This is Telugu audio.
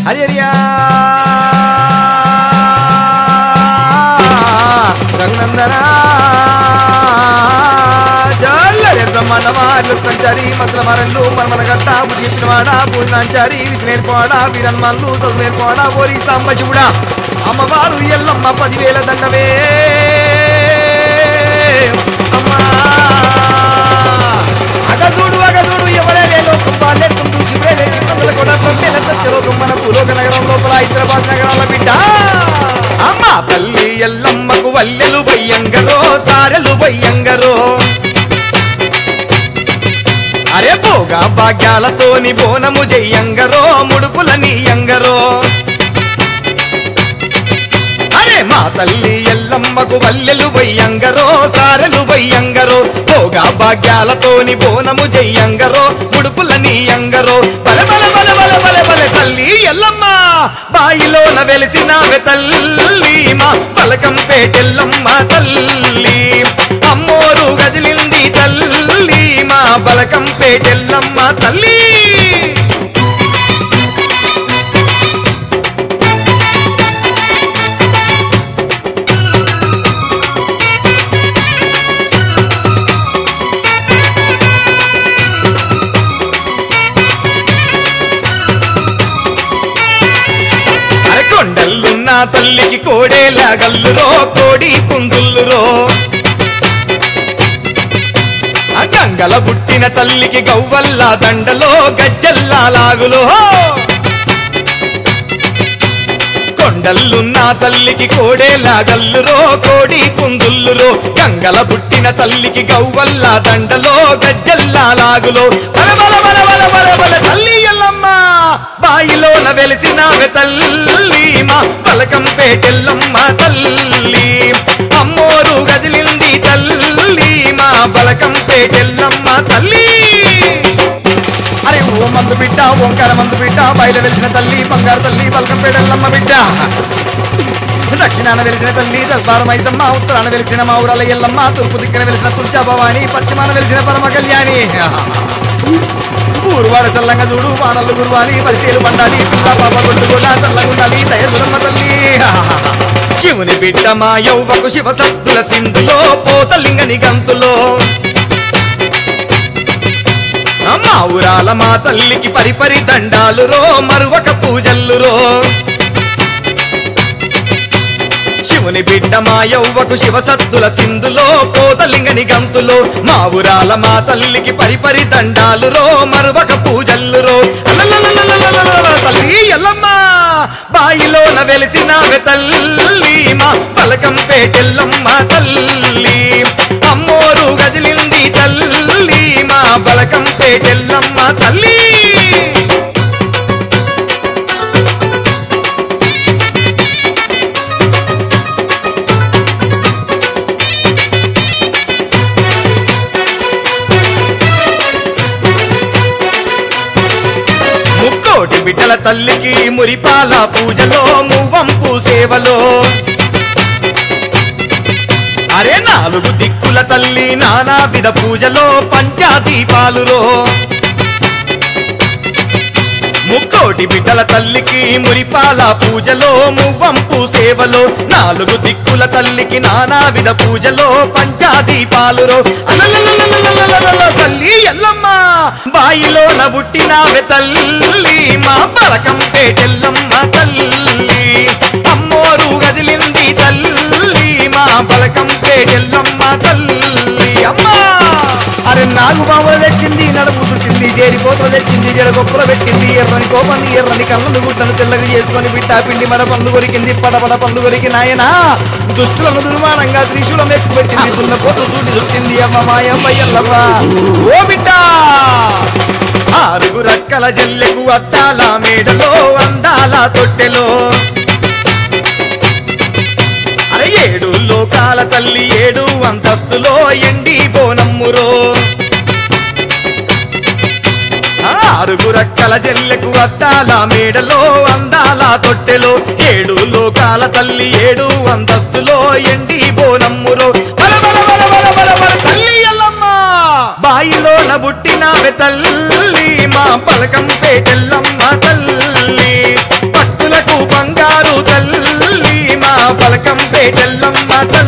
హరియరియా రఘునందన జల్లరే బ్రహ్మాండమార్లు సంచారి మంత్రమరళ్ళు మర్మల గట్ట బుద్ధివాడ పూజనాంచారి విధి నేర్పాడ వీరన్మాన్లు చదువు నేర్పాడ ఓరి సాంబశివుడా అమ్మవారు ఎల్లమ్మ పదివేల దండవే అమ్మా అగజూడు అగజూడు ఎవరే లోకం వాళ్ళే కుంటూ చివరే చిన్నల కూడా తొమ్మిల సత్యలోకం మన భూలోక నగరం లోపల హైదరాబాద్ నగరాల బిడ్డ అమ్మ తల్లి ఎల్లమ్మకు వల్లెలు బయ్యంగరో సారెలు బయ్యంగరో అరే పోగా భాగ్యాలతోని బోనము జయ్యంగరో ముడుపులని ఎంగరో అరే మా తల్లి ఎల్లమ్మకు వల్లెలు బయ్యంగరో సారెలు బయ్యంగరో పోగా భాగ్యాలతోని బోనము జయ్యంగరో ముడుపులని ఎంగరో బల బల బల బల బల బల తల్లి ఎల్లమ్మ బాయిలోన వెలిసినావె తల్లి మా పలకం పేటెల్లమ్మ తల్లి అమ్మోరు గదిలింది తల్లి మా బలకం పేటెల్లమ్మ తల్లి అరకొండల్లున్న తల్లికి కోడేల గల్లురో కోడి పుంజుల్లురో ఆ గంగల పుట్టిన తల్లికి గవ్వల్ల దండలో గజ్జల్లా లాగులో కొండల్లున్న తల్లికి కోడేల గల్లురో కోడి పుంజుల్లురో గంగల పుట్టిన తల్లికి గవ్వల్ల దండలో గజ్జల్లా లాగులో బల బల బల బల బల బల తల్లి ఎల్లమ్మ బాయిలోన వెలిసినావె తల్లి మా పలకం పేటెల్లమ్మ తల్లి అమ్మోరు గదిలింది తల్లి మా బలకం పేటెల్లమ్మ తల్లి అరే ఓ మందు బిడ్డ ఓంకార మందు బిడ్డ బయలు వెలిసిన తల్లి బంగారు తల్లి బలకం పేటెల్లమ్మ బిడ్డ దక్షిణాన వెలిసిన తల్లి దర్బార మైసమ్మ ఉత్తరాన వెలిసిన మా ఊరాల ఎల్లమ్మ తూర్పు దిక్కున వెలిసిన తుర్చా భవాని పశ్చిమాన వెలిసిన పరమ కళ్యాణి ఊరువాడ చల్లంగా చూడు వానలు గురువాలి పరిచయలు పండాలి పిల్ల పాప గుడ్డు కూడా చల్లగా ఉండాలి దయసురమ్మ తల్లి శివుని బిడ్డ మా యౌవకు శివ సత్తుల సింధులో పోతలింగని గంతులో మా ఊరాల మా తల్లికి పరిపరి దండాలు రో మరువక పూజల్లు రో శివుని బిడ్డ మా యౌవకు శివ సత్తుల సింధులో పోతలింగని గంతులో మా ఊరాల మా తల్లికి పరిపరి దండాలు రో మరువక పూజల్లు రో అలలలలలలలలల తల్లి ఎల్లమ్మ బాయిలోన వెలిసినావె తల్లి మా పలకం పేటెల్లమ్మ తల్లి అమ్మోరు గదిలింది తల్లి మా బలకం పేటెల్లమ్మ తల్లి ముక్కోటి బిడ్డల తల్లికి మురిపాల పూజలో మువ్వంపు సేవలో అరే నాలుగు దిక్కుల తల్లి నానా విధ పూజలో పంచాదీపాలులో ముక్కోటి బిడ్డల తల్లికి మురిపాల పూజలో మువ్వంపు సేవలో నాలుగు దిక్కుల తల్లికి నానా విధ పూజలో పంచాదీపాలురో అలలలలలలలలల తల్లి ఎల్లమ్మ బాయిలో నబుట్టినావె తల్లి మా పలకం పేటెల్లమ్మ తల్లి అమ్మోరు గదిలింది తల్లి మా పలకం పేటెల్లమ్మ తల్లి అమ్మా అరే నాగు బాబులు తెచ్చింది నడుపు చుట్టింది చేరిపోతలు తెచ్చింది జడగొప్పలు పెట్టింది ఎర్రని కోపంది ఎర్రని కళ్ళను గుట్టను తెల్లగా చేసుకొని బిడ్డ పిండి మడ పండు కొరికింది పడపడ పండు కొరికి నాయన దుష్టులను దుర్మానంగా త్రిశూలం ఎక్కువ పెట్టింది దున్న పోతు చూటి చుట్టింది అమ్మ మాయమ్మ ఎల్లమ్మ ఓ బిడ్డ ఆరుగు రక్కల జల్లెకు అద్దాల మేడలో అందాల తొట్టెలో అరే ఏడు లోకాల తల్లి ఏడు అంతస్తులో ఎండి బోనమ్మురో ఆరుగు రక్కల జల్లెకు అద్దాల మేడలో అందాల తొట్టెలో ఏడు లోకాల తల్లి ఏడు అంతస్తులో ఎండి బోనమ్మురో బల బల బల బల బల బల తల్లి ఎల్లమ్మ బాయిలోన పుట్టినావె తల్లి మా పలకం పేటెల్లమ్మ తల్లి పేటెల్లమ్మ తల్లి